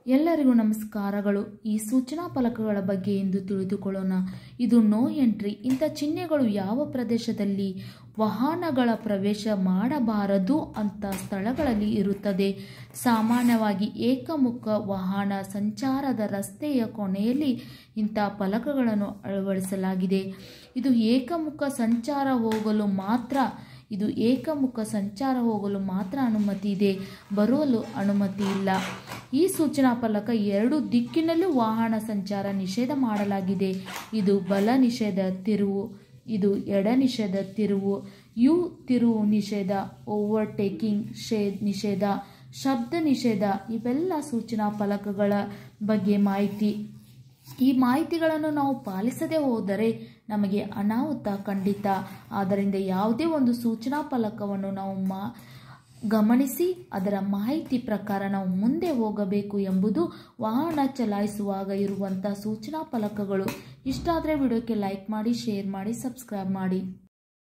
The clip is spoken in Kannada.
ಎಲ್ಲರಿಗೂ ನಮಸ್ಕಾರಗಳು ಈ ಸೂಚನಾ ಫಲಕಗಳ ಬಗ್ಗೆ ಎಂದು ತಿಳಿದುಕೊಳ್ಳೋಣ ಇದು ನೋ ಎಂಟ್ರಿ ಇಂಥ ಚಿಹ್ನೆಗಳು ಯಾವ ಪ್ರದೇಶದಲ್ಲಿ ವಾಹನಗಳ ಪ್ರವೇಶ ಮಾಡಬಾರದು ಅಂತ ಸ್ಥಳಗಳಲ್ಲಿ ಇರುತ್ತದೆ ಸಾಮಾನ್ಯವಾಗಿ ಏಕಮುಖ ವಾಹನ ಸಂಚಾರದ ರಸ್ತೆಯ ಕೊನೆಯಲ್ಲಿ ಇಂಥ ಫಲಕಗಳನ್ನು ಅಳವಡಿಸಲಾಗಿದೆ ಇದು ಏಕಮುಖ ಸಂಚಾರ ಹೋಗಲು ಮಾತ್ರ ಇದು ಏಕಮುಖ ಸಂಚಾರ ಹೋಗಲು ಮಾತ್ರ ಅನುಮತಿ ಇದೆ ಬರುವಲು ಅನುಮತಿ ಇಲ್ಲ ಈ ಸೂಚನಾ ಫಲಕ ಎರಡು ದಿಕ್ಕಿನಲ್ಲೂ ವಾಹನ ಸಂಚಾರ ನಿಷೇಧ ಮಾಡಲಾಗಿದೆ ಇದು ಬಲ ನಿಷೇಧ ತಿರುವು ಇದು ಎಡ ನಿಷೇಧ ತಿರುವು ಯು ತಿರುವು ನಿಷೇಧ ಓವರ್ಟೇಕಿಂಗ್ ಶೇ ನಿಷೇಧ ಶಬ್ದ ನಿಷೇಧ ಇವೆಲ್ಲ ಸೂಚನಾ ಫಲಕಗಳ ಬಗ್ಗೆ ಮಾಹಿತಿ ಈ ಮಾಹಿತಿಗಳನ್ನು ನಾವು ಪಾಲಿಸದೇ ಹೋದರೆ ನಮಗೆ ಅನಾಹುತ ಖಂಡಿತ ಆದ್ದರಿಂದ ಯಾವುದೇ ಒಂದು ಸೂಚನಾ ಫಲಕವನ್ನು ನಾವು ಮಾ ಗಮನಿಸಿ ಅದರ ಮಾಹಿತಿ ಪ್ರಕಾರ ನಾವು ಮುಂದೆ ಹೋಗಬೇಕು ಎಂಬುದು ವಾಹನ ಚಲಾಯಿಸುವಾಗ ಇರುವಂಥ ಸೂಚನಾ ಫಲಕಗಳು ಇಷ್ಟ ಆದರೆ ವಿಡಿಯೋಕ್ಕೆ ಲೈಕ್ ಮಾಡಿ ಶೇರ್ ಮಾಡಿ ಸಬ್ಸ್ಕ್ರೈಬ್ ಮಾಡಿ